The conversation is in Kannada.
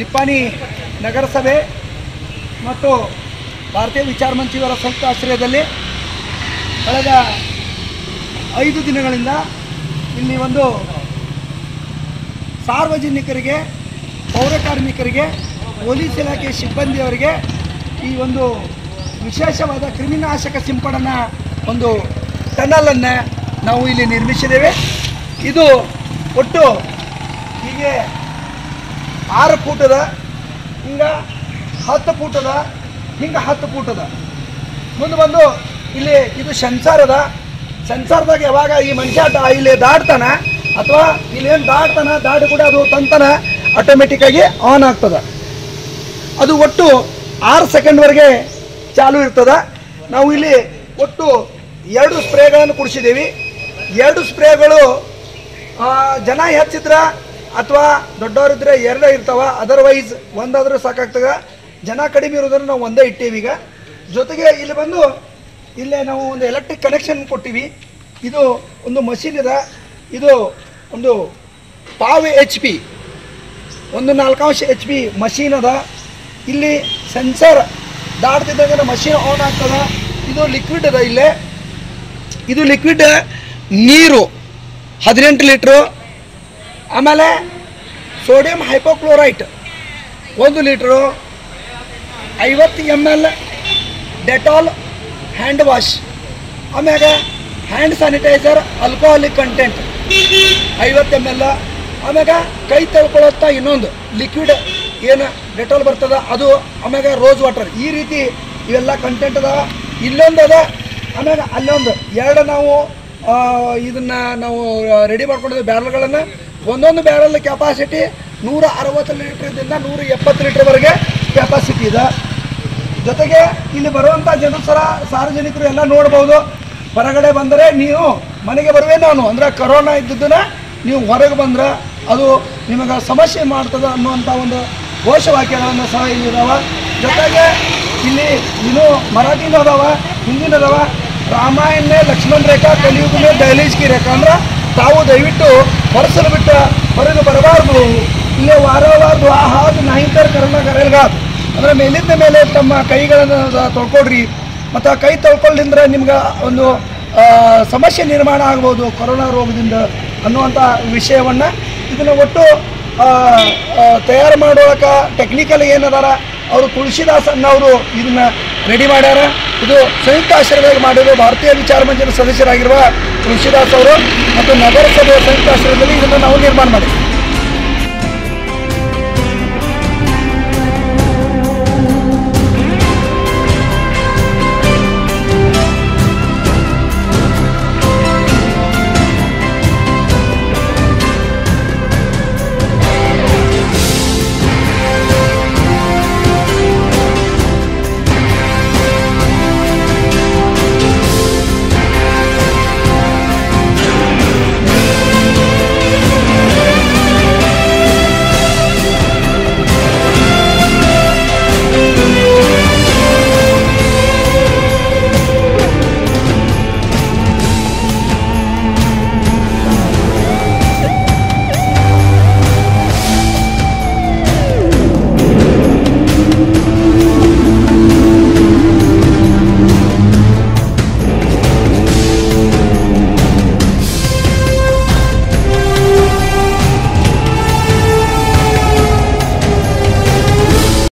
ನಿಪ್ಪಾಣಿ ನಗರಸಭೆ ಮತ್ತು ಭಾರತೀಯ ವಿಚಾರ ಮಂಚಿಯವರ ಸಂಯುಕ್ತ ಆಶ್ರಯದಲ್ಲಿ ಕಳೆದ ಐದು ದಿನಗಳಿಂದ ಇಲ್ಲಿ ಒಂದು ಸಾರ್ವಜನಿಕರಿಗೆ ಪೌರ ಕಾರ್ಮಿಕರಿಗೆ ಪೊಲೀಸ್ ಇಲಾಖೆ ಸಿಬ್ಬಂದಿಯವರಿಗೆ ಈ ಒಂದು ವಿಶೇಷವಾದ ಕ್ರಿಮಿನಾಶಕ ಸಿಂಪಡಣಾ ಒಂದು ಟನಲನ್ನು ನಾವು ಇಲ್ಲಿ ನಿರ್ಮಿಸಿದ್ದೇವೆ ಇದು ಒಟ್ಟು ಹೀಗೆ ಆರು ಫೂಟದ ಹಿಂಗೆ ಹತ್ತು ಫೂಟದ ಹಿಂಗೆ ಹತ್ತು ಫೂಟದ ಮುಂದೆ ಬಂದು ಇಲ್ಲಿ ಇದು ಸೆನ್ಸಾರ್ ಅದ ಸೆನ್ಸಾರ್ದಾಗ ಯಾವಾಗ ಈ ಮನುಷ್ಯ ದ- ಇಲ್ಲಿ ದಾಟ್ತಾನ ಅಥವಾ ಇಲ್ಲೇನು ದಾಟ್ತಾನ ದಾಟಿ ಕೂಡ ಅದು ತಂತನ ಆಟೋಮೆಟಿಕ್ಕಾಗಿ ಆನ್ ಆಗ್ತದ ಅದು ಒಟ್ಟು ಆರು ಸೆಕೆಂಡ್ವರೆಗೆ ಚಾಲು ಇರ್ತದ ನಾವು ಇಲ್ಲಿ ಒಟ್ಟು ಎರಡು ಸ್ಪ್ರೇಗಳನ್ನು ಕುಡಿಸಿದ್ದೀವಿ ಎರಡು ಸ್ಪ್ರೇಗಳು ಆ, ಜನ ಹೆಚ್ಚಿದ್ರ ಅಥವಾ ದೊಡ್ಡವರಿದ್ರೆ ಎರಡೇ ಇರ್ತಾವ ಅದರ್ವೈಸ್ ಒಂದಾದ್ರೂ ಸಾಕಾಗ್ತದ ಜನ ಕಡಿಮೆ ಇರೋದ್ರಿಂದ ನಾವು ಒಂದೇ ಇಟ್ಟೀವಿ ಈಗ ಜೊತೆಗೆ ಇಲ್ಲಿ ಬಂದು ಇಲ್ಲೇ ನಾವು ಒಂದು ಎಲೆಕ್ಟ್ರಿಕ್ ಕನೆಕ್ಷನ್ ಕೊಟ್ಟಿವಿ ಇದು ಒಂದು ಮಷೀನ್ ಇದೆ ಇದು ಒಂದು ಪಾವ್ ಎಚ್ ಪಿ ಒಂದು ನಾಲ್ಕಾಂಶ ಎಚ್ ಪಿ ಮಷೀನ್ ಅದ ಇಲ್ಲಿ ಸೆನ್ಸರ್ ದಾಟ್ತಿದ್ದಾಗ ಮಷೀನ್ ಆನ್ ಆಗ್ತದ ಇದು ಲಿಕ್ವಿಡ್ ಅದ ಇಲ್ಲೇ ಇದು ಲಿಕ್ವಿಡ್ ನೀರು ಹದಿನೆಂಟು ಲೀಟ್ರು ಆಮೇಲೆ ಸೋಡಿಯಂ ಹೈಪೋಕ್ಲೋರೈಟ್ ಒಂದು ಲೀಟ್ರು ಐವತ್ತು M L Dettol hand wash ಆಮ್ಯಾಗ ಹ್ಯಾಂಡ್ ಸ್ಯಾನಿಟೈಸರ್ ಆಲ್ಕೋಹಾಲಿಕ್ ಕಂಟೆಂಟ್ ಐವತ್ತು ಎಮ್ ಎಲ್ ಆಮ್ಯಾಗ ಕೈ ತೊಳ್ಕೊಳ್ಳೋತ್ತ ಇನ್ನೊಂದು ಲಿಕ್ವಿಡ್ ಏನು ಡೆಟಾಲ್ ಬರ್ತದ ಅದು ಆಮ್ಯಾಗ ರೋಸ್ ವಾಟರ್ ಈ ರೀತಿ ಇವೆಲ್ಲ ಕಂಟೆಂಟ್ ಅದಾವ ಇಲ್ಲೊಂದು ಅದ ಆಮ್ಯಾಗ ಅಲ್ಲೊಂದು ಎರಡು ನಾವು ಆ, ಇದನ್ನ ನಾವು ರೆಡಿ ಮಾಡ್ಕೊಂಡಿದ್ವಿ ಬ್ಯಾರಲ್ಗಳನ್ನು ಒಂದೊಂದು ಬ್ಯಾರಲ್ ಕೆಪಾಸಿಟಿ ನೂರ ಅರವತ್ತು ಲೀಟ್ರಿಂದ ನೂರ ಎಪ್ಪತ್ತು ಲೀಟ್ರ್ವರೆಗೆ ಕೆಪಾಸಿಟಿ ಇದೆ ಜೊತೆಗೆ ಇಲ್ಲಿ ಬರುವಂಥ ಜನ ಸರ ಸಾರ್ವಜನಿಕರು ಎಲ್ಲ ನೋಡ್ಬೋದು ಹೊರಗಡೆ ಬಂದರೆ ನೀವು ಮನೆಗೆ ಬರುವೆ ನಾನು ಅಂದರೆ ಕರೋನಾ ಇದ್ದದ್ದನ್ನ ನೀವು ಹೊರಗೆ ಬಂದ್ರೆ ಅದು ನಿಮಗೆ ಸಮಸ್ಯೆ ಮಾಡ್ತದೆ ಅನ್ನುವಂಥ ಒಂದು ಘೋಷವಾಕ್ಯಗಳನ್ನು ಸಹ ಇಲ್ಲಿ ಇದಾವ ಜೊತೆಗೆ ಇಲ್ಲಿ ಇನ್ನೂ ಮರಾಠಿನೂ ಅದಾವ ಹಿಂದಿನ ಅದಾವ ರಾಮಾಯಣ ಲಕ್ಷ್ಮಣ ರೇಖಾ ಕಲಿಯುಗ ಮೇಲೆ ದಹಲೀಜ್ ಕಿ ರೇಖಾ ಅಂದ್ರೆ ತಾವು ದಯವಿಟ್ಟು ಹೊರಸಲು ಬಿಟ್ಟ ಹೊರಗೆ ಬರಬಾರ್ದು ಇಲ್ಲೇ ವಾರ ವಾರ ದ್ವಾಹಾದ್ ನಾಹಿಂತರ ಕರ್ಮ ಕರೆಯಲ್ಗಾದ್ ಅಂದ್ರೆ ಮೇಲಿಂದ ಮೇಲೆ ತಮ್ಮ ಕೈಗಳನ್ನು ದ- ತೊಳ್ಕೊಡ್ರಿ ಮತ್ತು ಆ ಕೈ ತೊಳ್ಕೊಳ್ಳಿಂದ್ರೆ ನಿಮ್ಗೆ ಒಂದು ಆ, ಸಮಸ್ಯೆ ನಿರ್ಮಾಣ ಆಗ್ಬೋದು ಕೊರೋನಾ ರೋಗದಿಂದ ಅನ್ನುವಂಥ ವಿಷಯವನ್ನು ಇದನ್ನು ಒಟ್ಟು ಆ, ಆ, ತಯಾರು ಮಾಡೋಳಕ ಟೆಕ್ನಿಕಲ್ ಏನದಾರ ಅವರು ತುಳಸಿದಾಸ್ ಅನ್ನೋರು ಇದನ್ನ ರೆಡಿ ಮಾಡ್ಯಾರ ಇದು ಸಂಯುಕ್ತ ಆಶ್ರಯದಾಗ ಮಾಡಿರೋ ಭಾರತೀಯ ವಿಚಾರ ಮಂಚದ ಸದಸ್ಯರಾಗಿರುವ ತುಳಸಿದಾಸ್ ಅವರು ಮತ್ತು ನಗರಸಭೆಯ ಸಂಯುಕ್ತ ಆಶ್ರಯದಲ್ಲಿ ಇದನ್ನು ನಾವು ನಿರ್ಮಾಣ ಮಾಡಿದ್ವಿ